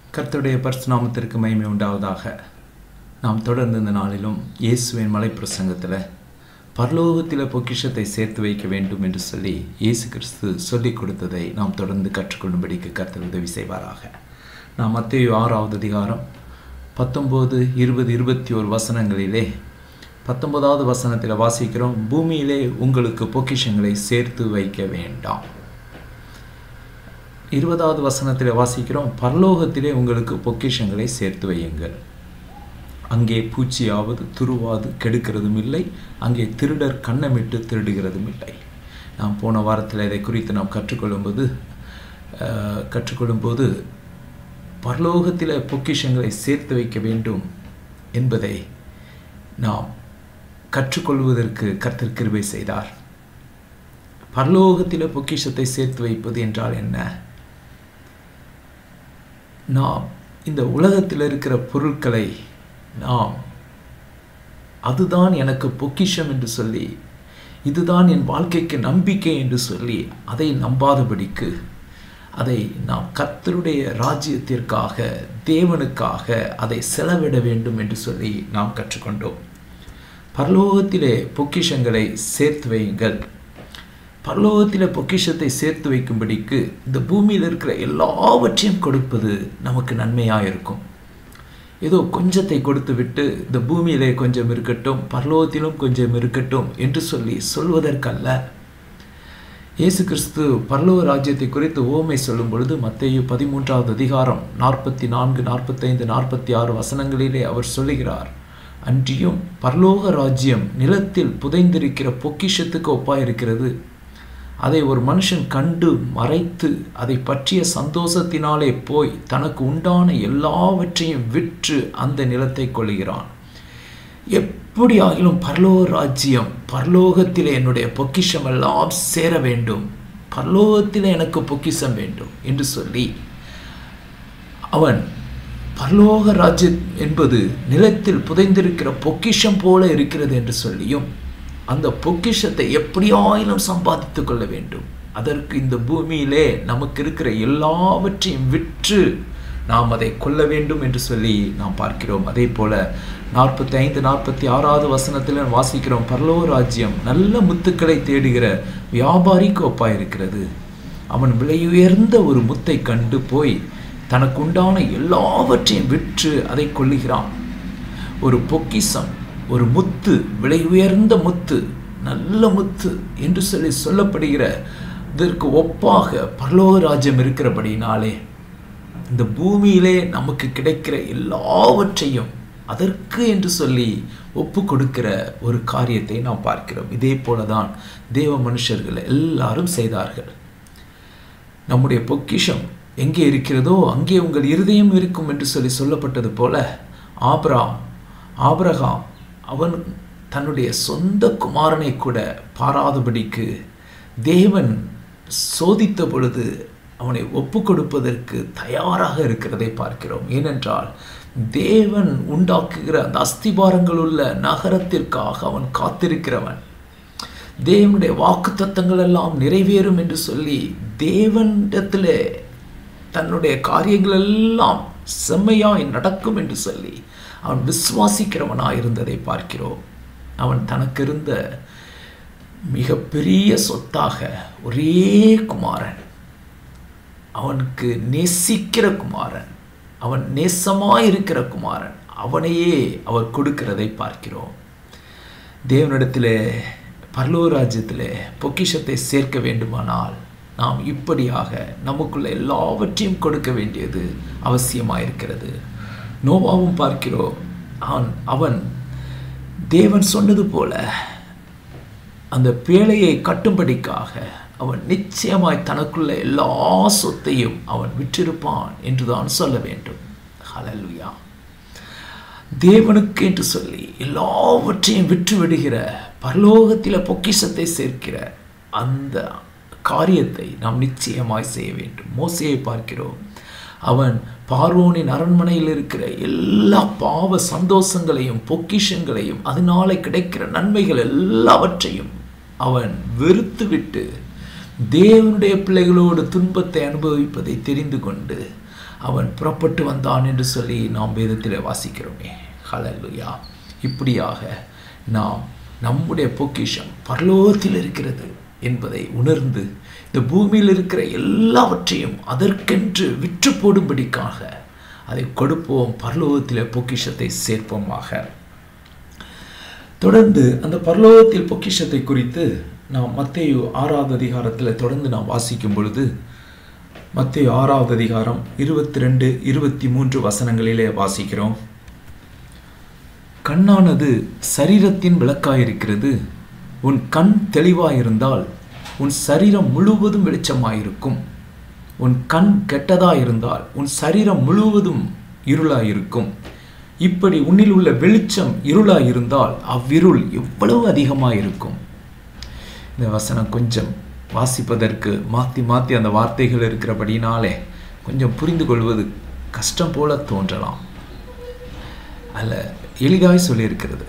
கர்த்தருடைய பரிசுநாமத்திற்கு மகிமை உண்டாவதாக நாம் தொடர்ந்து இந்த நாளிலும் இயேசுவின் மலை பிரசங்கத்தில் பரலோகத்தில் பொக்கிஷத்தை சேர்த்து வைக்க வேண்டும் என்று சொல்லி இயேசு கிறிஸ்து சொல்லிக் கொடுத்ததை நாம் தொடர்ந்து கற்றுக்கொள்ளும்படிக்கு கர்த்தர் உதவி செய்வாராக நாம் மத்திய ஆறாவது அதிகாரம் பத்தொம்போது இருபது இருபத்தி ஒரு வசனங்களிலே பத்தொன்பதாவது வசனத்தில் வாசிக்கிறோம் பூமியிலே உங்களுக்கு பொக்கிஷங்களை சேர்த்து வைக்க வேண்டாம் இருபதாவது வசனத்தில் வாசிக்கிறோம் பரலோகத்திலே உங்களுக்கு பொக்கிஷங்களை சேர்த்து வையுங்கள் அங்கே பூச்சியாவது துருவாது கெடுக்கிறதும் இல்லை அங்கே திருடர் கண்ணமிட்டு திருடுகிறதும் இல்லை நாம் போன வாரத்தில் இதை குறித்து நாம் கற்றுக்கொள்ளும்போது கற்றுக்கொள்ளும்போது பரலோகத்தில் பொக்கிஷங்களை சேர்த்து வைக்க வேண்டும் என்பதை நாம் கற்றுக்கொள்வதற்கு கர்த்தர் கிருபை செய்தார் பரலோகத்தில் பொக்கிஷத்தை சேர்த்து வைப்பது என்றால் என்ன நாம் இந்த உலகத்தில் இருக்கிற பொருட்களை நாம் அதுதான் எனக்கு பொக்கிஷம் என்று சொல்லி இதுதான் என் வாழ்க்கைக்கு நம்பிக்கை என்று சொல்லி அதை நம்பாதபடிக்கு அதை நாம் கர்த்தருடைய ராஜ்யத்திற்காக தேவனுக்காக அதை செலவிட வேண்டும் என்று சொல்லி நாம் கற்றுக்கொண்டோம் பரலோகத்திலே பொக்கிஷங்களை சேர்த்து வையுங்கள் பரலோகத்தில் பொக்கிஷத்தை சேர்த்து வைக்கும்படிக்கு இந்த பூமியில் இருக்கிற எல்லாவற்றையும் கொடுப்பது நமக்கு நன்மையாக இருக்கும் ஏதோ கொஞ்சத்தை கொடுத்து விட்டு இந்த பூமியிலே கொஞ்சம் இருக்கட்டும் பரலோகத்திலும் கொஞ்சம் இருக்கட்டும் என்று சொல்லி சொல்வதற்கல்ல இயேசு கிறிஸ்து பரலோக ராஜ்யத்தை குறித்து ஓமை சொல்லும் பொழுது மத்திய பதிமூன்றாவது அதிகாரம் நாற்பத்தி நான்கு நாற்பத்தைந்து நாற்பத்தி ஆறு வசனங்களிலே அவர் சொல்லுகிறார் அன்றியும் பரலோக ராஜ்யம் நிலத்தில் புதைந்திருக்கிற பொக்கிஷத்துக்கு ஒப்பாயிருக்கிறது அதை ஒரு மனுஷன் கண்டு மறைத்து அதை பற்றிய சந்தோஷத்தினாலே போய் தனக்கு உண்டான எல்லாவற்றையும் விற்று அந்த நிலத்தை கொள்கிறான் எப்படி ஆகிலும் பரலோக ராஜ்யம் பரலோகத்தில் என்னுடைய பொக்கிஷம் எல்லாம் சேர வேண்டும் பரலோகத்தில் எனக்கு பொக்கிஷம் வேண்டும் என்று சொல்லி அவன் பரலோக ராஜ்யம் என்பது நிலத்தில் புதைந்திருக்கிற பொக்கிஷம் போல இருக்கிறது என்று சொல்லியும் அந்த பொக்கிஷத்தை எப்படியாயிலும் சம்பாதித்து கொள்ள வேண்டும் அதற்கு இந்த பூமியிலே நமக்கு இருக்கிற எல்லாவற்றையும் விற்று நாம் அதை கொள்ள வேண்டும் என்று சொல்லி நாம் பார்க்கிறோம் அதே போல நாற்பத்தி ஐந்து நாற்பத்தி ஆறாவது வசனத்தில் வாசிக்கிறோம் பரலோக ராஜ்யம் நல்ல முத்துக்களை தேடுகிற வியாபாரிக்கு ஒப்பாயிருக்கிறது அவன் விலையுயர்ந்த ஒரு முத்தை கண்டு போய் தனக்கு உண்டான எல்லாவற்றையும் விற்று அதை கொள்ளுகிறான் ஒரு பொக்கிசம் ஒரு முத்து விலை உயர்ந்த முத்து நல்ல முத்து என்று சொல்லி சொல்லப்படுகிற இதற்கு ஒப்பாக பரலோக ராஜ்யம் இருக்கிறபடினாலே இந்த பூமியிலே நமக்கு கிடைக்கிற எல்லாவற்றையும் அதற்கு என்று சொல்லி ஒப்பு கொடுக்கிற ஒரு காரியத்தை நாம் பார்க்கிறோம் இதே போலதான் தேவ மனுஷர்கள் எல்லாரும் செய்தார்கள் நம்முடைய பொக்கிஷம் எங்கே இருக்கிறதோ அங்கே உங்கள் இருதயம் இருக்கும் என்று சொல்லி சொல்லப்பட்டது போல ஆப்ராம் ஆபிரகாம் அவன் தன்னுடைய சொந்த குமாரனை கூட பாராதபடிக்கு தேவன் சோதித்த பொழுது அவனை ஒப்பு கொடுப்பதற்கு தயாராக இருக்கிறதை பார்க்கிறோம் ஏனென்றால் தேவன் உண்டாக்குகிற அந்த அஸ்திபாரங்கள் உள்ள நகரத்திற்காக அவன் காத்திருக்கிறவன் தேவனுடைய வாக்கு தத்தங்கள் எல்லாம் நிறைவேறும் என்று சொல்லி தேவனிடத்தில் தன்னுடைய காரியங்கள் எல்லாம் செம்மையாய் நடக்கும் என்று சொல்லி அவன் விசுவாசிக்கிறவனாக இருந்ததை பார்க்கிறோம் அவன் தனக்கு இருந்த மிகப்பெரிய சொத்தாக ஒரே குமாரன் அவனுக்கு நேசிக்கிற குமாரன் அவன் நேசமாக இருக்கிற குமாரன் அவனையே அவர் கொடுக்கிறதை பார்க்கிறோம் தேவனிடத்தில் பரலோராஜ்யத்தில் பொக்கிஷத்தை சேர்க்க வேண்டுமானால் நாம் இப்படியாக நமக்குள்ள எல்லாவற்றையும் கொடுக்க வேண்டியது அவசியமாக இருக்கிறது நோவாவும் பார்க்கிறோம் அவன் அவன் தேவன் சொன்னது போல அந்த பேழையை கட்டும்படிக்காக அவன் நிச்சயமாய் தனக்குள்ள எல்லா சொத்தையும் அவன் விற்றிருப்பான் என்றுதான் சொல்ல வேண்டும் ஹலலுயா தேவனுக்கு என்று சொல்லி எல்லாவற்றையும் விற்று விடுகிற பரலோகத்தில் பொக்கிஷத்தை சேர்க்கிற அந்த காரியத்தை நாம் நிச்சயமாய் செய்ய வேண்டும் மோசையை பார்க்கிறோம் அவன் பார்வோனின் அரண்மனையில் இருக்கிற எல்லா பாவ சந்தோஷங்களையும் பொக்கிஷங்களையும் அதனால கிடைக்கிற நன்மைகள் எல்லாவற்றையும் அவன் வெறுத்து விட்டு தேவனுடைய பிள்ளைகளோடு துன்பத்தை அனுபவிப்பதை தெரிந்து கொண்டு அவன் புறப்பட்டு வந்தான் என்று சொல்லி நாம் வேதத்தில் வாசிக்கிறோமே ஹalleluya இப்படியாக நாம் நம்முடைய பொக்கிஷம் பரலோகத்தில் இருக்கிறது என்பதை உணர்ந்து இந்த பூமியில் இருக்கிற எல்லாவற்றையும் அதற்கென்று விற்று போடும்படிக்காக அதை கொடுப்போம் பரலோகத்திலே பொக்கிஷத்தை சேர்ப்போமாக தொடர்ந்து அந்த பரலோகத்தில் பொக்கிஷத்தை குறித்து நாம் மத்தேயு ஆறாவது அதிகாரத்தில் தொடர்ந்து நாம் வாசிக்கும் பொழுது மத்தேயு ஆறாவது அதிகாரம் இருபத்தி ரெண்டு இருபத்தி மூன்று வசனங்களிலே வாசிக்கிறோம் கண்ணானது சரீரத்தின் விளக்காயிருக்கிறது உன் கண் தெளிவாயிருந்தால் உன் சரீரம் முழுவதும் வெளிச்சமாயிருக்கும் உன் கண் கெட்டதாயிருந்தால் உன் சரீரம் முழுவதும் இருளாயிருக்கும் இப்படி உன்னில் உள்ள வெளிச்சம் இருளாயிருந்தால் அவ்விருள் எவ்வளவு அதிகமாயிருக்கும் இந்த வசனம் கொஞ்சம் வாசிப்பதற்கு மாற்றி மாற்றி அந்த வார்த்தைகள் இருக்கிறபடினாலே கொஞ்சம் புரிந்து கொள்வது கஷ்டம் போல தோன்றலாம் அல்ல எளிதாய் சொல்லியிருக்கிறது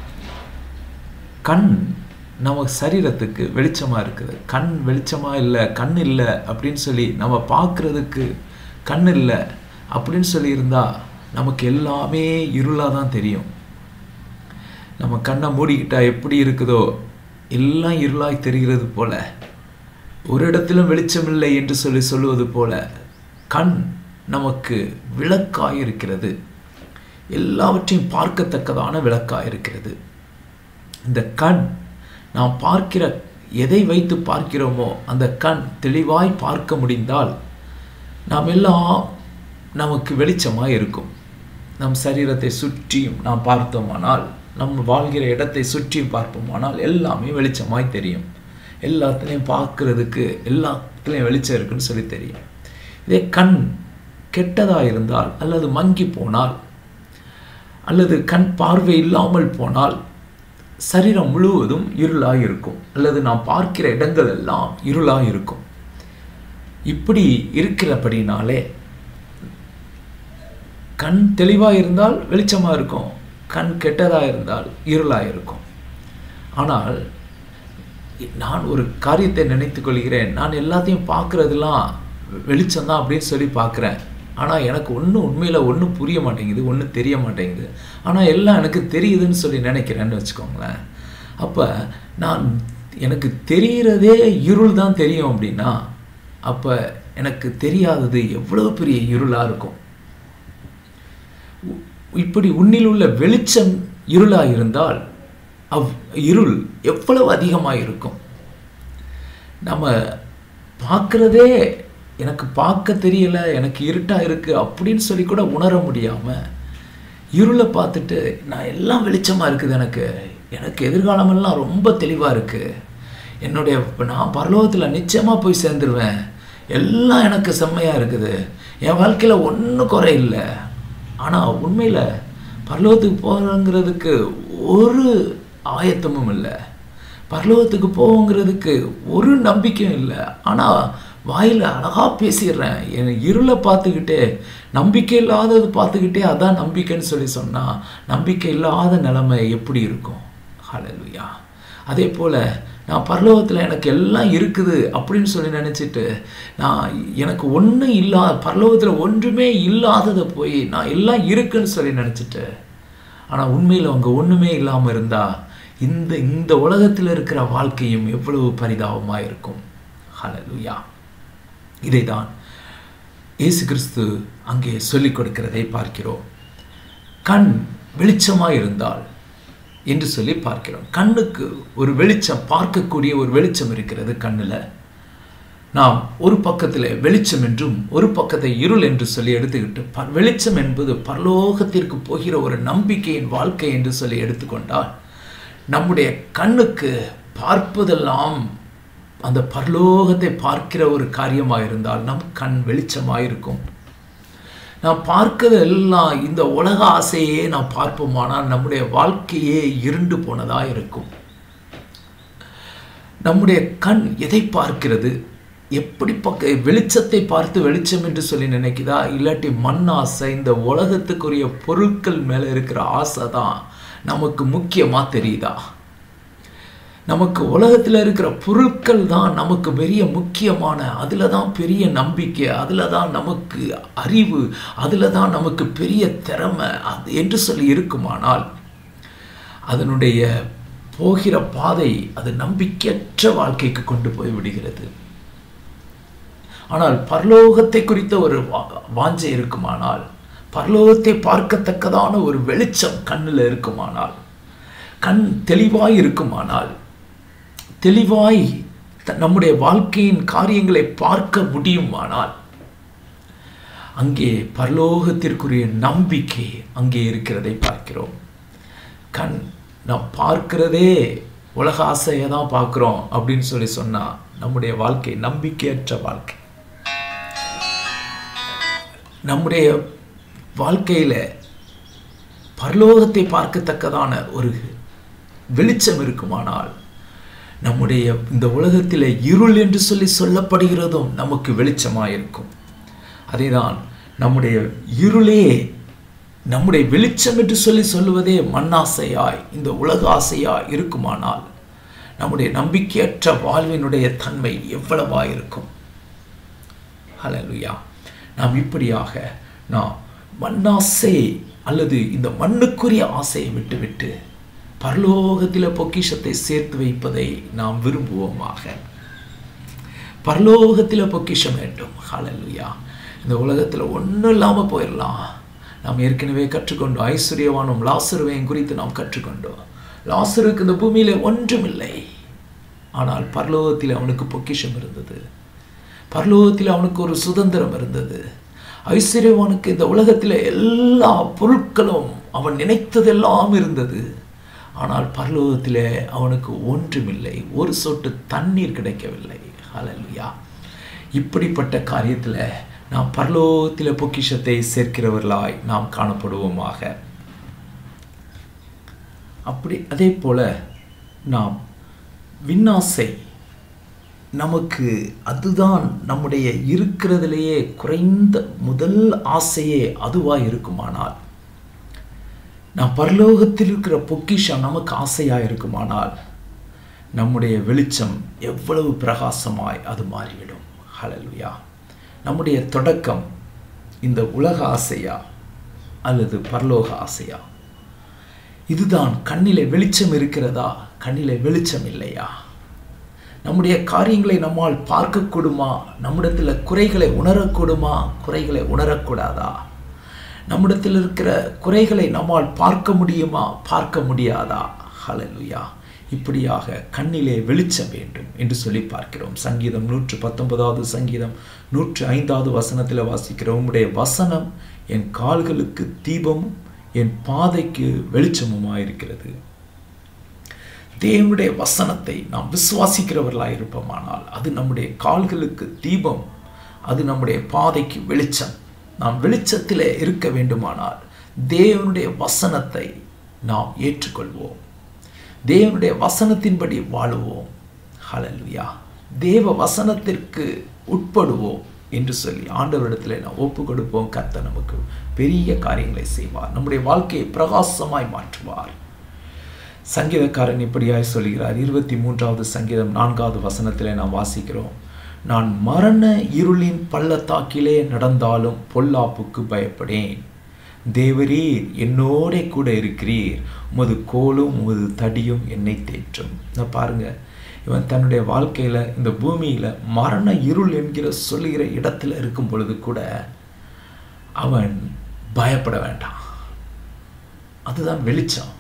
கண் நம்ம சரீரத்துக்கு வெளிச்சமாக இருக்குது கண் வெளிச்சமாக இல்லை கண் இல்லை அப்படின்னு சொல்லி நம்ம பார்க்குறதுக்கு கண் இல்லை அப்படின்னு சொல்லியிருந்தா நமக்கு எல்லாமே இருளாக தான் தெரியும் நம்ம கண்ணை மூடிக்கிட்டா எப்படி இருக்குதோ எல்லாம் இருளாய் தெரிகிறது போல ஒரு இடத்திலும் வெளிச்சமில்லை என்று சொல்லி சொல்லுவது போல கண் நமக்கு விளக்காய் இருக்கிறது எல்லாவற்றையும் பார்க்கத்தக்கதான விளக்காய் இருக்கிறது இந்த கண் நாம் பார்க்கிற எதை வைத்து பார்க்கிறோமோ அந்த கண் தெளிவாய் பார்க்க முடிந்தால் நாம் எல்லாம் நமக்கு வெளிச்சமாக இருக்கும் நம் சரீரத்தை சுற்றியும் நாம் பார்த்தோமானால் நம்ம வாழ்கிற இடத்தை சுற்றியும் பார்ப்போமானால் எல்லாமே வெளிச்சமாய் தெரியும் எல்லாத்துலேயும் பார்க்கறதுக்கு எல்லாத்துலேயும் வெளிச்சம் இருக்குன்னு சொல்லி தெரியும் இதே கண் கெட்டதாக இருந்தால் அல்லது மங்கி போனால் அல்லது கண் பார்வை இல்லாமல் போனால் சரீரம் முழுவதும் இருளாக இருக்கும் அல்லது நாம் பார்க்கிற இடங்கள் எல்லாம் இருளாக இருக்கும் இப்படி இருக்கிறபடினாலே கண் தெளிவாக இருந்தால் வெளிச்சமாக இருக்கும் கண் கெட்டதாக இருந்தால் இருளாக இருக்கும் ஆனால் நான் ஒரு காரியத்தை நினைத்து கொள்கிறேன் நான் எல்லாத்தையும் பார்க்குறதெல்லாம் வெளிச்சம்தான் அப்படின்னு சொல்லி பார்க்குறேன் ஆனால் எனக்கு ஒன்றும் உண்மையில் ஒன்றும் புரிய மாட்டேங்குது ஒன்றும் தெரிய மாட்டேங்குது ஆனால் எல்லாம் எனக்கு தெரியுதுன்னு சொல்லி நினைக்கிறேன்னு வச்சுக்கோங்களேன் அப்போ நான் எனக்கு தெரிகிறதே இருள் தான் தெரியும் அப்படின்னா அப்போ எனக்கு தெரியாதது எவ்வளோ பெரிய இருளாக இருக்கும் இப்படி உன்னில் உள்ள வெளிச்சம் இருளாக இருந்தால் அவ் இருள் எவ்வளவு அதிகமாக இருக்கும் நம்ம பார்க்குறதே எனக்கு பார்க்க தெரியல எனக்கு இருட்டாக இருக்குது அப்படின்னு சொல்லி கூட உணர முடியாமல் இருளை பார்த்துட்டு நான் எல்லாம் வெளிச்சமாக இருக்குது எனக்கு எனக்கு எதிர்காலமெல்லாம் ரொம்ப தெளிவாக இருக்குது என்னுடைய நான் பரலோகத்தில் நிச்சயமாக போய் சேர்ந்துருவேன் எல்லாம் எனக்கு செம்மையாக இருக்குது என் வாழ்க்கையில் ஒன்றும் குறை இல்லை ஆனால் உண்மையில் பரலோகத்துக்கு போகிறங்கிறதுக்கு ஒரு ஆயத்தமும் இல்லை பரலோகத்துக்கு போவோங்கிறதுக்கு ஒரு நம்பிக்கையும் இல்லை ஆனால் வாயில் அழகாக பேசிடுறேன் என் இருளை பார்த்துக்கிட்டே நம்பிக்கை இல்லாதது பார்த்துக்கிட்டே அதான் நம்பிக்கைன்னு சொல்லி சொன்னால் நம்பிக்கை இல்லாத நிலைமை எப்படி இருக்கும் ஹalleluya அதே போல் நான் பரலோகத்தில் எனக்கு எல்லாம் இருக்குது அப்படின்னு சொல்லி நினச்சிட்டு நான் எனக்கு ஒன்றும் இல்லா பரலோகத்தில் ஒன்றுமே இல்லாததை போய் நான் எல்லாம் இருக்குன்னு சொல்லி நினச்சிட்டு ஆனால் உண்மையில் அவங்க ஒன்றுமே இல்லாமல் இருந்தால் இந்த இந்த உலகத்தில் இருக்கிற வாழ்க்கையும் எவ்வளவு பரிதாபமாக இருக்கும் ஹalleluya இதை தான் இயேசு கிறிஸ்து அங்கே சொல்லிக் கொடுக்கிறதை பார்க்கிறோம் கண் வெளிச்சமாக இருந்தால் என்று சொல்லி பார்க்கிறோம் கண்ணுக்கு ஒரு வெளிச்சம் பார்க்கக்கூடிய ஒரு வெளிச்சம் இருக்கிறது கண்ணில் நாம் ஒரு பக்கத்தில் வெளிச்சம் என்றும் ஒரு பக்கத்தை இருள் என்று சொல்லி எடுத்துக்கிட்டு ப வெளிச்சம் என்பது பரலோகத்திற்கு போகிற ஒரு நம்பிக்கையின் வாழ்க்கை என்று சொல்லி எடுத்துக்கொண்டால் நம்முடைய கண்ணுக்கு பார்ப்பதெல்லாம் அந்த பரலோகத்தை பார்க்கிற ஒரு காரியமாக இருந்தால் நம் கண் வெளிச்சமாக இருக்கும் நாம் பார்க்கிறது எல்லாம் இந்த உலக ஆசையே நாம் பார்ப்போமானால் நம்முடைய வாழ்க்கையே இருண்டு போனதா இருக்கும் நம்முடைய கண் எதை பார்க்கிறது எப்படி பக்க வெளிச்சத்தை பார்த்து வெளிச்சம் என்று சொல்லி நினைக்குதா இல்லாட்டி மண் ஆசை இந்த உலகத்துக்குரிய பொருட்கள் மேலே இருக்கிற ஆசை தான் நமக்கு முக்கியமாக தெரியுதா நமக்கு உலகத்தில் இருக்கிற பொருட்கள் தான் நமக்கு பெரிய முக்கியமான அதில் தான் பெரிய நம்பிக்கை அதில் தான் நமக்கு அறிவு அதில் தான் நமக்கு பெரிய திறமை அது என்று சொல்லி இருக்குமானால் அதனுடைய போகிற பாதை அது நம்பிக்கையற்ற வாழ்க்கைக்கு கொண்டு போய் விடுகிறது ஆனால் பரலோகத்தை குறித்த ஒரு வாஞ்சை இருக்குமானால் பரலோகத்தை பார்க்கத்தக்கதான ஒரு வெளிச்சம் கண்ணில் இருக்குமானால் கண் தெளிவாய் இருக்குமானால் தெளிவாய் நம்முடைய வாழ்க்கையின் காரியங்களை பார்க்க முடியுமானால் அங்கே பரலோகத்திற்குரிய நம்பிக்கை அங்கே இருக்கிறதை பார்க்கிறோம் கண் நாம் பார்க்கிறதே உலக ஆசையை தான் பார்க்குறோம் அப்படின்னு சொல்லி சொன்னால் நம்முடைய வாழ்க்கை நம்பிக்கையற்ற வாழ்க்கை நம்முடைய வாழ்க்கையில் பரலோகத்தை பார்க்கத்தக்கதான ஒரு வெளிச்சம் இருக்குமானால் நம்முடைய இந்த உலகத்தில் இருள் என்று சொல்லி சொல்லப்படுகிறதும் நமக்கு வெளிச்சமாக இருக்கும் அதேதான் நம்முடைய இருளே நம்முடைய வெளிச்சம் என்று சொல்லி சொல்லுவதே மண்ணாசையாய் இந்த உலக ஆசையாய் இருக்குமானால் நம்முடைய நம்பிக்கையற்ற வாழ்வினுடைய தன்மை எவ்வளவா இருக்கும் ஹலலுயா நாம் இப்படியாக நாம் மண்ணாசை அல்லது இந்த மண்ணுக்குரிய ஆசையை விட்டுவிட்டு பரலோகத்தில் பொக்கிஷத்தை சேர்த்து வைப்பதை நாம் விரும்புவோமாக பரலோகத்தில் பொக்கிஷம் வேண்டும் ஹலலுயா இந்த உலகத்தில் ஒன்றும் இல்லாமல் போயிடலாம் நாம் ஏற்கனவே கற்றுக்கொண்டோம் ஐஸ்வர்யவானும் லாசருவையும் குறித்து நாம் கற்றுக்கொண்டோம் லாசருக்கு இந்த பூமியில் ஒன்றுமில்லை ஆனால் பரலோகத்தில் அவனுக்கு பொக்கிஷம் இருந்தது பரலோகத்தில் அவனுக்கு ஒரு சுதந்திரம் இருந்தது ஐஸ்வர்யவானுக்கு இந்த உலகத்தில் எல்லா பொருட்களும் அவன் நினைத்ததெல்லாம் இருந்தது ஆனால் பரலோகத்தில் அவனுக்கு ஒன்றுமில்லை ஒரு சொட்டு தண்ணீர் கிடைக்கவில்லை ஹலலுயா இப்படிப்பட்ட காரியத்தில் நாம் பரலோகத்தில் பொக்கிஷத்தை சேர்க்கிறவர்களாய் நாம் காணப்படுவோமாக அப்படி அதே போல நாம் விண்ணாசை நமக்கு அதுதான் நம்முடைய இருக்கிறதுலேயே குறைந்த முதல் ஆசையே அதுவாக இருக்குமானால் நாம் பரலோகத்தில் இருக்கிற பொக்கிஷம் நமக்கு ஆசையாக இருக்குமானால் நம்முடைய வெளிச்சம் எவ்வளவு பிரகாசமாய் அது மாறிவிடும் ஹலலுயா நம்முடைய தொடக்கம் இந்த உலக ஆசையா அல்லது பரலோக ஆசையா இதுதான் கண்ணிலே வெளிச்சம் இருக்கிறதா கண்ணிலே வெளிச்சம் இல்லையா நம்முடைய காரியங்களை நம்மால் பார்க்கக்கூடுமா நம்மிடத்தில் குறைகளை உணரக்கூடுமா குறைகளை உணரக்கூடாதா நம்மிடத்தில் இருக்கிற குறைகளை நம்மால் பார்க்க முடியுமா பார்க்க முடியாதா ஹலலுயா இப்படியாக கண்ணிலே வெளிச்சம் வேண்டும் என்று சொல்லி பார்க்கிறோம் சங்கீதம் நூற்று பத்தொன்பதாவது சங்கீதம் நூற்று ஐந்தாவது வசனத்தில் வாசிக்கிறோம் உம்முடைய வசனம் என் கால்களுக்கு தீபமும் என் பாதைக்கு வெளிச்சமுமாக இருக்கிறது தேவனுடைய வசனத்தை நாம் விசுவாசிக்கிறவர்களாக இருப்போமானால் அது நம்முடைய கால்களுக்கு தீபம் அது நம்முடைய பாதைக்கு வெளிச்சம் நாம் வெளிச்சத்தில் இருக்க வேண்டுமானால் தேவனுடைய வசனத்தை நாம் ஏற்றுக்கொள்வோம் தேவனுடைய வசனத்தின்படி வாழுவோம் ஹலலுயா தேவ வசனத்திற்கு உட்படுவோம் என்று சொல்லி ஆண்டவரிடத்தில் நாம் ஒப்பு கொடுப்போம் கர்த்த நமக்கு பெரிய காரியங்களை செய்வார் நம்முடைய வாழ்க்கையை பிரகாசமாய் மாற்றுவார் சங்கீதக்காரன் இப்படியாய் சொல்கிறார் இருபத்தி மூன்றாவது சங்கீதம் நான்காவது வசனத்திலே நாம் வாசிக்கிறோம் நான் மரண இருளின் பள்ளத்தாக்கிலே நடந்தாலும் பொல்லாப்புக்கு பயப்படேன் தேவரீர் என்னோட கூட இருக்கிறீர் உமது கோலும் உமது தடியும் என்னை தேற்றும் நான் பாருங்க இவன் தன்னுடைய வாழ்க்கையில் இந்த பூமியில் மரண இருள் என்கிற சொல்லுகிற இடத்துல இருக்கும் பொழுது கூட அவன் பயப்பட வேண்டாம் அதுதான் வெளிச்சம்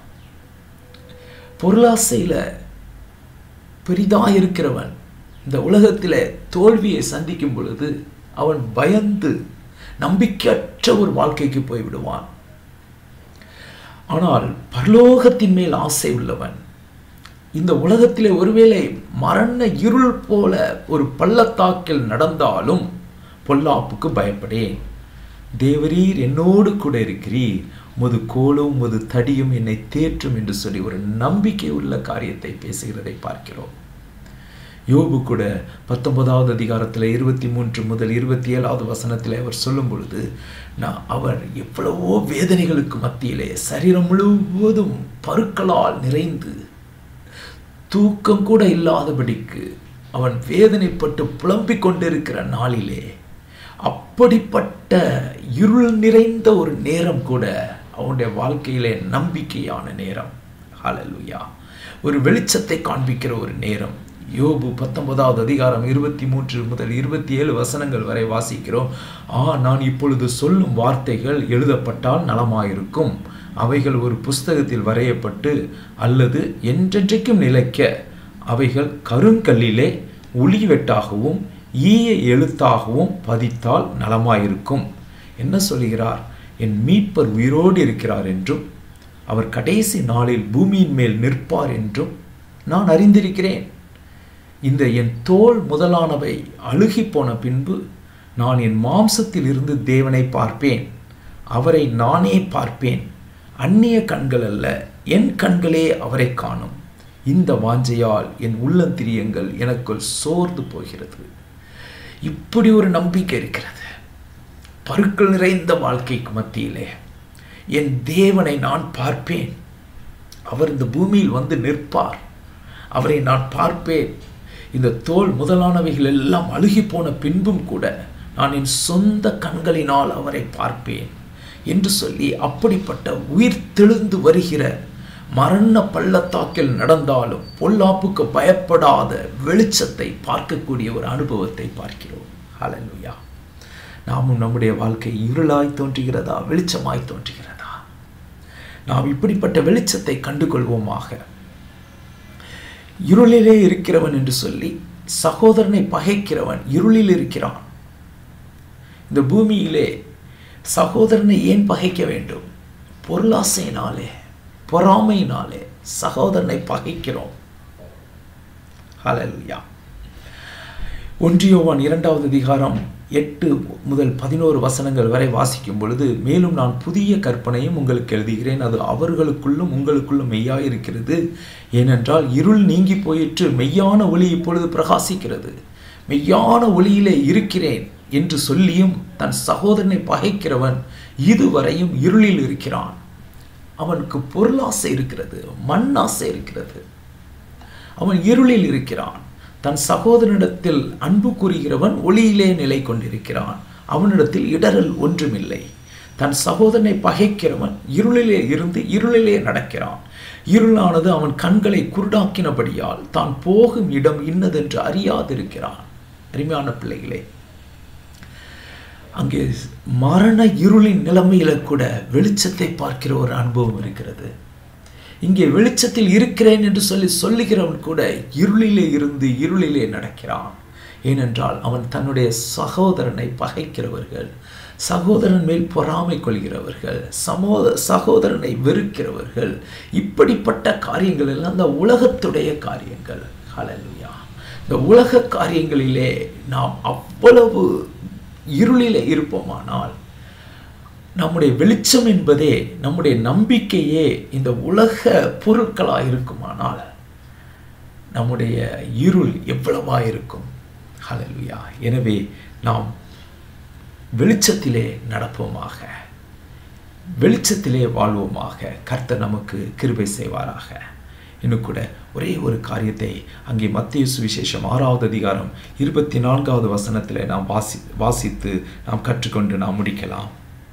பொருளாசையில் பெரிதாக இருக்கிறவன் இந்த உலகத்தில் தோல்வியை சந்திக்கும் பொழுது அவன் பயந்து நம்பிக்கையற்ற ஒரு வாழ்க்கைக்கு போய்விடுவான் ஆனால் பரலோகத்தின் மேல் ஆசை உள்ளவன் இந்த உலகத்திலே ஒருவேளை மரண இருள் போல ஒரு பள்ளத்தாக்கில் நடந்தாலும் பொல்லாப்புக்கு பயப்படேன் தேவரீர் என்னோடு கூட இருக்கிறீர் முது கோலும் முது தடியும் என்னை தேற்றும் என்று சொல்லி ஒரு நம்பிக்கை உள்ள காரியத்தை பேசுகிறதை பார்க்கிறோம் யோபு கூட பத்தொன்பதாவது அதிகாரத்தில் இருபத்தி மூன்று முதல் இருபத்தி ஏழாவது வசனத்தில் அவர் சொல்லும் பொழுது நான் அவர் எவ்வளவோ வேதனைகளுக்கு மத்தியிலே சரீரம் முழுவதும் பருக்களால் நிறைந்து தூக்கம் கூட இல்லாதபடிக்கு அவன் வேதனைப்பட்டு புலம்பிக் கொண்டிருக்கிற நாளிலே அப்படிப்பட்ட இருள் நிறைந்த ஒரு நேரம் கூட அவனுடைய வாழ்க்கையிலே நம்பிக்கையான நேரம் ஹalleluya ஒரு வெளிச்சத்தை காண்பிக்கிற ஒரு நேரம் யோபு பத்தொன்பதாவது அதிகாரம் இருபத்தி மூன்று முதல் இருபத்தி ஏழு வசனங்கள் வரை வாசிக்கிறோம் ஆ நான் இப்பொழுது சொல்லும் வார்த்தைகள் எழுதப்பட்டால் நலமாயிருக்கும் அவைகள் ஒரு புஸ்தகத்தில் வரையப்பட்டு அல்லது என்றென்றைக்கும் நிலைக்க அவைகள் கருங்கல்லிலே ஒளிவெட்டாகவும் ஈய எழுத்தாகவும் பதித்தால் நலமாயிருக்கும் என்ன சொல்கிறார் என் மீட்பர் உயிரோடு இருக்கிறார் என்றும் அவர் கடைசி நாளில் பூமியின் மேல் நிற்பார் என்றும் நான் அறிந்திருக்கிறேன் இந்த என் தோல் முதலானவை அழுகி போன பின்பு நான் என் மாம்சத்தில் இருந்து தேவனை பார்ப்பேன் அவரை நானே பார்ப்பேன் அந்நிய கண்கள் அல்ல என் கண்களே அவரை காணும் இந்த வாஞ்சையால் என் உள்ளந்திரியங்கள் எனக்குள் சோர்ந்து போகிறது இப்படி ஒரு நம்பிக்கை இருக்கிறது பருக்கள் நிறைந்த வாழ்க்கைக்கு மத்தியிலே என் தேவனை நான் பார்ப்பேன் அவர் இந்த பூமியில் வந்து நிற்பார் அவரை நான் பார்ப்பேன் இந்த தோல் முதலானவைகள் எல்லாம் அழுகி போன பின்பும் கூட நான் என் சொந்த கண்களினால் அவரை பார்ப்பேன் என்று சொல்லி அப்படிப்பட்ட உயிர் தெழுந்து வருகிற மரண பள்ளத்தாக்கில் நடந்தாலும் பொல்லாப்புக்கு பயப்படாத வெளிச்சத்தை பார்க்கக்கூடிய ஒரு அனுபவத்தை பார்க்கிறோம் ஹalleluya நாமும் நம்முடைய வாழ்க்கை இருளாய் தோன்றுகிறதா வெளிச்சமாய் தோன்றுகிறதா நாம் இப்படிப்பட்ட வெளிச்சத்தை கண்டுகொள்வோமாக இருளிலே இருக்கிறவன் என்று சொல்லி சகோதரனை பகைக்கிறவன் இருளில் இருக்கிறான் இந்த பூமியிலே சகோதரனை ஏன் பகைக்க வேண்டும் பொருளாசையினாலே பொறாமையினாலே சகோதரனை பகைக்கிறோம் ஹalleluya ஒன்றியோவான் இரண்டாவது அதிகாரம் எட்டு முதல் பதினோரு வசனங்கள் வரை வாசிக்கும் பொழுது மேலும் நான் புதிய கற்பனையும் உங்களுக்கு எழுதுகிறேன் அது அவர்களுக்குள்ளும் உங்களுக்குள்ளும் மெய்யாயிருக்கிறது ஏனென்றால் இருள் நீங்கி போயிற்று மெய்யான ஒளி இப்பொழுது பிரகாசிக்கிறது மெய்யான ஒளியிலே இருக்கிறேன் என்று சொல்லியும் தன் சகோதரனை பகைக்கிறவன் இதுவரையும் இருளில் இருக்கிறான் அவனுக்கு பொருளாசை இருக்கிறது மண்ணாசை இருக்கிறது அவன் இருளில் இருக்கிறான் தன் சகோதரனிடத்தில் அன்பு கூறுகிறவன் ஒளியிலே நிலை கொண்டிருக்கிறான் அவனிடத்தில் இடரல் ஒன்றுமில்லை தன் சகோதரனை பகைக்கிறவன் இருளிலே இருந்து இருளிலே நடக்கிறான் இருளானது அவன் கண்களை குருடாக்கினபடியால் தான் போகும் இடம் இன்னதென்று அறியாதிருக்கிறான் அருமையான பிள்ளைகளே அங்கே மரண இருளின் நிலைமையில கூட வெளிச்சத்தை பார்க்கிற ஒரு அனுபவம் இருக்கிறது இங்கே வெளிச்சத்தில் இருக்கிறேன் என்று சொல்லி சொல்லுகிறவன் கூட இருளிலே இருந்து இருளிலே நடக்கிறான் ஏனென்றால் அவன் தன்னுடைய சகோதரனை பகைக்கிறவர்கள் சகோதரன் மேல் பொறாமை கொள்கிறவர்கள் சமோத சகோதரனை வெறுக்கிறவர்கள் இப்படிப்பட்ட காரியங்கள் எல்லாம் இந்த உலகத்துடைய காரியங்கள் ஹalleluya இந்த உலக காரியங்களிலே நாம் அவ்வளவு இருளிலே இருப்போமானால் நம்முடைய வெளிச்சம் என்பதே நம்முடைய நம்பிக்கையே இந்த உலக பொருட்களாக இருக்குமானால் நம்முடைய இருள் எவ்வளவா இருக்கும் ஹalleluya எனவே நாம் வெளிச்சத்திலே நடப்போமாக வெளிச்சத்திலே வாழ்வோமாக கர்த்தர் நமக்கு கிருபை செய்வாராக இன்னும் கூட ஒரே ஒரு காரியத்தை அங்கே மத்திய சுவிசேஷம் ஆறாவது அதிகாரம் இருபத்தி நான்காவது வசனத்தில் நாம் வாசி வாசித்து நாம் கற்றுக்கொண்டு நாம் முடிக்கலாம்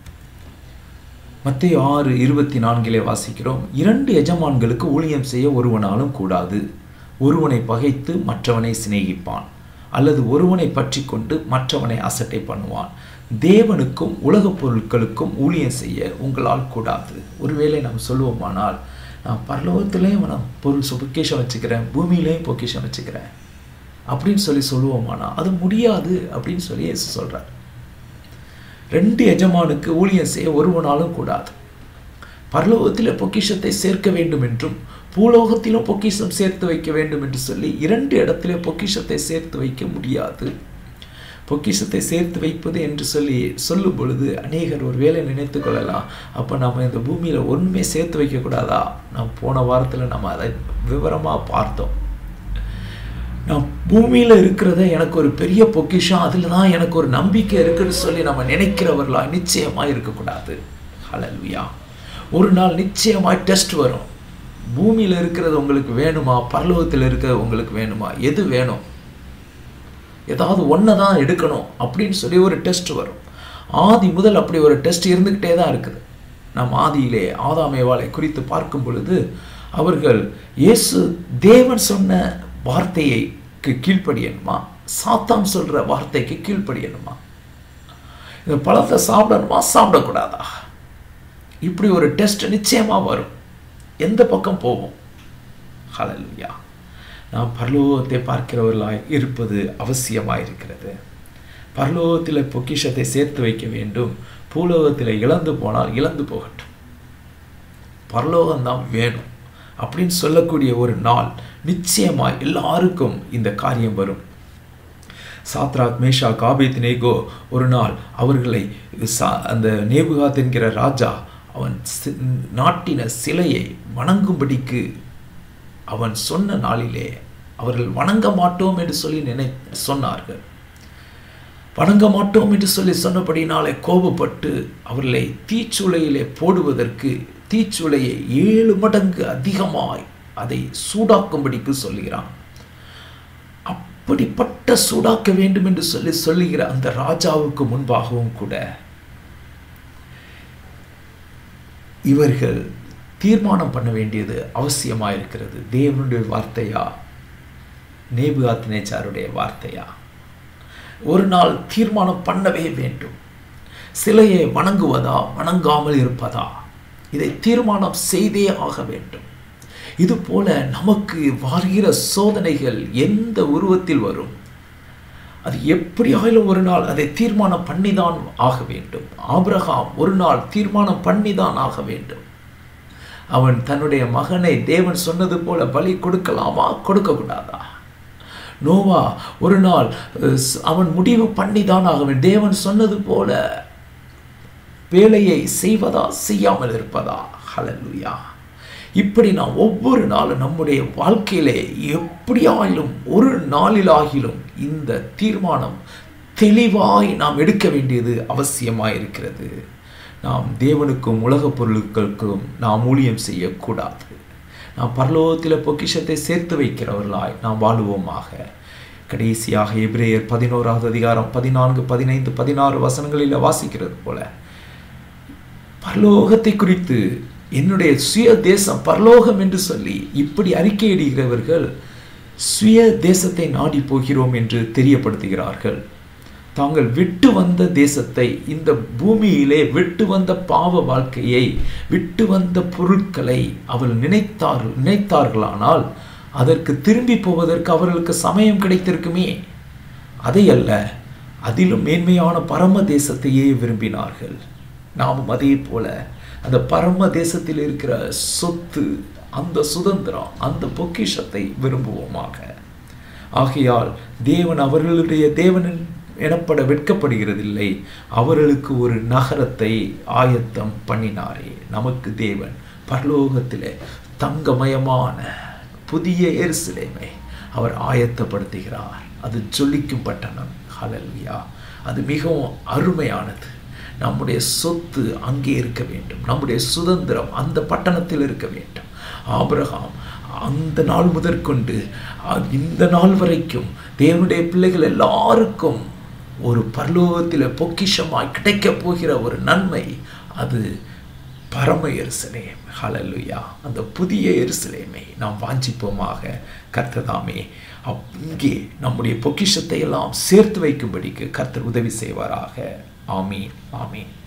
மத்திய ஆறு இருபத்தி நான்கிலே வாசிக்கிறோம் இரண்டு எஜமான்களுக்கு ஊழியம் செய்ய ஒருவனாலும் கூடாது ஒருவனை பகைத்து மற்றவனை சிநேகிப்பான் அல்லது ஒருவனை பற்றி கொண்டு மற்றவனை அசட்டை பண்ணுவான் தேவனுக்கும் உலகப் பொருட்களுக்கும் ஊழியம் செய்ய உங்களால் கூடாது ஒருவேளை நாம் சொல்லுவோமானால் நான் பரலோகத்திலையும் நான் பொருள் பொக்கிஷம் வச்சுக்கிறேன் பூமியிலையும் பொக்கிஷம் வச்சுக்கிறேன் அப்படின்னு சொல்லி சொல்லுவோமானா அது முடியாது அப்படின்னு சொல்லி இயேசு சொல்கிறார் ரெண்டு எஜமானுக்கு ஊழியம் செய்ய ஒருவனாலும் கூடாது பரலோகத்தில் பொக்கிஷத்தை சேர்க்க வேண்டும் என்றும் பூலோகத்திலும் பொக்கிஷம் சேர்த்து வைக்க வேண்டும் என்று சொல்லி இரண்டு இடத்திலே பொக்கிஷத்தை சேர்த்து வைக்க முடியாது பொக்கிஷத்தை சேர்த்து வைப்பது என்று சொல்லி சொல்லும் பொழுது அநேகர் ஒரு வேலை நினைத்து கொள்ளலாம் அப்போ நம்ம இந்த பூமியில் ஒன்றுமே சேர்த்து வைக்கக்கூடாதா நாம் போன வாரத்தில் நம்ம அதை விவரமாக பார்த்தோம் நான் பூமியில் இருக்கிறத எனக்கு ஒரு பெரிய பொக்கிஷம் அதில் தான் எனக்கு ஒரு நம்பிக்கை இருக்குன்னு சொல்லி நம்ம நினைக்கிறவர்களா நிச்சயமாக இருக்கக்கூடாது ஹalleluya ஒரு நாள் நிச்சயமாக டெஸ்ட் வரும் பூமியில் இருக்கிறது உங்களுக்கு வேணுமா பரலோகத்தில் இருக்கிறது உங்களுக்கு வேணுமா எது வேணும் ஏதாவது ஒன்றை தான் எடுக்கணும் அப்படின்னு சொல்லி ஒரு டெஸ்ட் வரும் ஆதி முதல் அப்படி ஒரு டெஸ்ட் இருந்துக்கிட்டே தான் இருக்குது நம் ஆதியிலே ஆதாமேவாளை குறித்து பார்க்கும் பொழுது அவர்கள் இயேசு தேவன் சொன்ன வார்த்தைக்கு கீழ்ப்படியணுமா சாத்தான் சொல்ற வார்த்தைக்கு கீழ்ப்படியணுமா இந்த பழத்தை சாப்பிடணுமா சாப்பிடக்கூடாதா இப்படி ஒரு டெஸ்ட் நிச்சயமா வரும் எந்த பக்கம் போவோம் ஹalleluya நாம் பரலோகத்தை பார்க்கிறவர்களாய் இருப்பது அவசியமாக இருக்கிறது பரலோகத்தில் பொக்கிஷத்தை சேர்த்து வைக்க வேண்டும் பூலோகத்தில் இழந்து போனால் இழந்து போகட்டும் பரலோகம்தான் வேணும் அப்படின்னு சொல்லக்கூடிய ஒரு நாள் நிச்சயமாக எல்லாருக்கும் இந்த காரியம் வரும் சாத்ராக் மேஷா காபித் நேகோ ஒரு நாள் அவர்களை சா- அந்த நேபுகாத் என்கிற ராஜா அவன் சி- நாட்டின சிலையை வணங்கும்படிக்கு அவன் சொன்ன நாளிலே அவர்கள் வணங்க மாட்டோம் என்று சொல்லி நினை சொன்னார்கள் வணங்க மாட்டோம் என்று சொல்லி சொன்னபடினாலே கோபப்பட்டு அவர்களை தீச்சுளையிலே போடுவதற்கு தீச்சுளையை ஏழு மடங்கு அதிகமாய் அதை சூடாக்கும்படிக்கு சொல்லுகிறான் அப்படிப்பட்ட சூடாக்க வேண்டும் என்று சொல்லி சொல்லுகிற அந்த ராஜாவுக்கு முன்பாகவும் கூட இவர்கள் தீர்மானம் பண்ண வேண்டியது அவசியமாக இருக்கிறது தேவனுடைய வார்த்தையா நேபுகாத் நேச்சாருடைய வார்த்தையா ஒரு நாள் தீர்மானம் பண்ணவே வேண்டும் சிலையை வணங்குவதா வணங்காமல் இருப்பதா இதை தீர்மானம் செய்தே ஆக வேண்டும் இது போல நமக்கு வருகிற சோதனைகள் எந்த உருவத்தில் வரும் அது எப்படியாயிலும் ஒரு நாள் அதை தீர்மானம் பண்ணிதான் ஆக வேண்டும் ஆபிரகாம் ஒரு நாள் தீர்மானம் பண்ணிதான் ஆக வேண்டும் அவன் தன்னுடைய மகனை தேவன் சொன்னது போல பலி கொடுக்கலாமா கொடுக்கக்கூடாதா நோவா ஒரு நாள் அஹ், ஸ்- அவன் முடிவு பண்ணிதான் ஆக வேண்டும் தேவன் சொன்னது போல வேலையை செய்வதா செய்யாமல் இருப்பதா ஹalleluya இப்படி நாம் ஒவ்வொரு நாளும் நம்முடைய வாழ்க்கையிலே எப்படியாயிலும் ஒரு நாளிலாகிலும் இந்த தீர்மானம் தெளிவாய் நாம் எடுக்க வேண்டியது அவசியமாய் இருக்கிறது நாம் தேவனுக்கும் உலகப் பொருட்களுக்கும் நாம் ஊழியம் செய்யக்கூடாது நாம் பரலோகத்தில் பொக்கிஷத்தை சேர்த்து வைக்கிறவர்களாய் நாம் வாழுவோமாக கடைசியாக எபிரேயர் பதினோராவது அதிகாரம் பதினான்கு பதினைந்து பதினாறு வசனங்களில் வாசிக்கிறது போல பரலோகத்தை குறித்து என்னுடைய சுய தேசம் பரலோகம் என்று சொல்லி இப்படி அறிக்கையிடுகிறவர்கள் சுய தேசத்தை நாடி போகிறோம் என்று தெரியப்படுத்துகிறார்கள் தாங்கள் விட்டு வந்த தேசத்தை இந்த பூமியிலே விட்டு வந்த பாவ வாழ்க்கையை விட்டு வந்த பொருட்களை அவள் நினைத்தார் நினைத்தார்களானால் அதற்கு திரும்பி போவதற்கு அவர்களுக்கு சமயம் கிடைத்திருக்குமே அதை அல்ல அதிலும் மேன்மையான பரம தேசத்தையே விரும்பினார்கள் நாமும் அதே போல அந்த பரம தேசத்தில் இருக்கிற சொத்து அந்த சுதந்திரம் அந்த பொக்கிஷத்தை விரும்புவோமாக ஆகையால் தேவன் அவர்களுடைய தேவன் எனப்பட வெட்கப்படுகிறதில்லை அவர்களுக்கு ஒரு நகரத்தை ஆயத்தம் பண்ணினாரே நமக்கு தேவன் பரலோகத்திலே தங்கமயமான புதிய எருசலேமை அவர் ஆயத்தப்படுத்துகிறார் அது ஜொலிக்கும் பட்டணம் ஹalleluya அது மிகவும் அருமையானது நம்முடைய சொத்து அங்கே இருக்க வேண்டும் நம்முடைய சுதந்திரம் அந்த பட்டணத்தில் இருக்க வேண்டும் ஆபிரகாம் அந்த நாள் முதற்கொண்டு அ- இந்த நாள் வரைக்கும் தேவனுடைய பிள்ளைகள் எல்லாருக்கும் ஒரு பரலோகத்தில் பொக்கிஷமாய் கிடைக்கப் போகிற ஒரு நன்மை அது பரம எருசலேம் ஹalleluya அந்த புதிய எருசலேமை நாம் வாஞ்சிப்போமாக கர்த்ததாமே அங்கே நம்முடைய பொக்கிஷத்தை எல்லாம் சேர்த்து வைக்கும்படிக்கு கர்த்தர் உதவி செய்வாராக ஆமீன் ஆமீன்